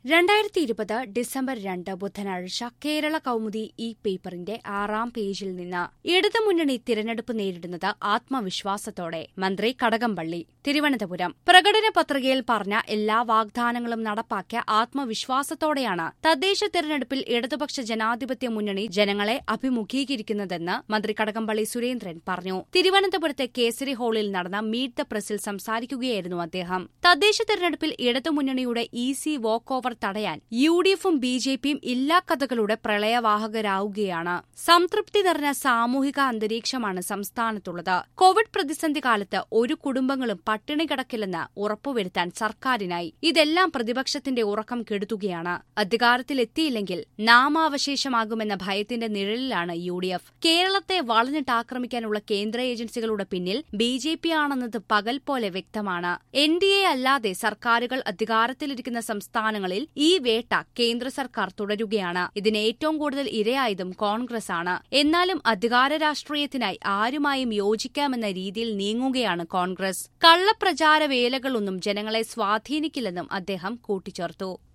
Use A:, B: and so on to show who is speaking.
A: രണ്ടായിരത്തി ഇരുപത് ഡിസംബർ രണ്ട് ബുധനാഴ്ച കേരള കൗമുദി ഇ പേപ്പറിന്റെ ആറാം പേജിൽ നിന്ന് ഇടതുമുന്നണി തിരഞ്ഞെടുപ്പ് നേരിടുന്നത് ആത്മവിശ്വാസത്തോടെ മന്ത്രി കടകംപള്ളി തിരുവനന്തപുരം പ്രകടന പത്രികയിൽ പറഞ്ഞ എല്ലാ വാഗ്ദാനങ്ങളും നടപ്പാക്കിയ ആത്മവിശ്വാസത്തോടെയാണ് തദ്ദേശ തിരഞ്ഞെടുപ്പിൽ ഇടതുപക്ഷ ജനാധിപത്യ മുന്നണി ജനങ്ങളെ അഭിമുഖീകരിക്കുന്നതെന്ന് മന്ത്രി കടകംപള്ളി സുരേന്ദ്രൻ പറഞ്ഞു തിരുവനന്തപുരത്തെ കേസരി ഹാളിൽ നടന്ന മീറ്റ് ദ പ്രസിൽ സംസാരിക്കുകയായിരുന്നു അദ്ദേഹം തദ്ദേശ തിരഞ്ഞെടുപ്പിൽ ഇടതുമുന്നണിയുടെ ഈസി വോക്ക് ഓവർ തടയാൻ യു ഡി എഫും ബി ജെ പിയും ഇല്ലാ കഥകളുടെ പ്രളയവാഹകരാവുകയാണ് സംതൃപ്തി നിറഞ്ഞ സാമൂഹിക അന്തരീക്ഷമാണ് സംസ്ഥാനത്തുള്ളത് കോവിഡ് പ്രതിസന്ധി കാലത്ത് ഒരു കുടുംബങ്ങളും പട്ടിണി കിടക്കില്ലെന്ന് ഉറപ്പുവരുത്താൻ സർക്കാരിനായി ഇതെല്ലാം പ്രതിപക്ഷത്തിന്റെ ഉറക്കം കെടുത്തുകയാണ് അധികാരത്തിലെത്തിയില്ലെങ്കിൽ നാമാവശേഷമാകുമെന്ന ഭയത്തിന്റെ നിഴലിലാണ് യു ഡി എഫ് കേരളത്തെ വളഞ്ഞിട്ടാക്രമിക്കാനുള്ള കേന്ദ്ര ഏജൻസികളുടെ പിന്നിൽ ബി ജെ പി ആണെന്നത് പകൽ പോലെ വ്യക്തമാണ് എൻ ഡി എ അല്ലാതെ സർക്കാരുകൾ അധികാരത്തിലിരിക്കുന്ന സംസ്ഥാനങ്ങളിൽ ഈ വേട്ട കേന്ദ്ര സർക്കാർ തുടരുകയാണ് ഇതിന് ഏറ്റവും കൂടുതൽ ഇരയായതും കോൺഗ്രസ് ആണ് എന്നാലും അധികാര രാഷ്ട്രീയത്തിനായി ആരുമായും യോജിക്കാമെന്ന രീതിയിൽ നീങ്ങുകയാണ് കോൺഗ്രസ് കള്ളപ്രചാര വേലകളൊന്നും ജനങ്ങളെ സ്വാധീനിക്കില്ലെന്നും അദ്ദേഹം കൂട്ടിച്ചേർത്തു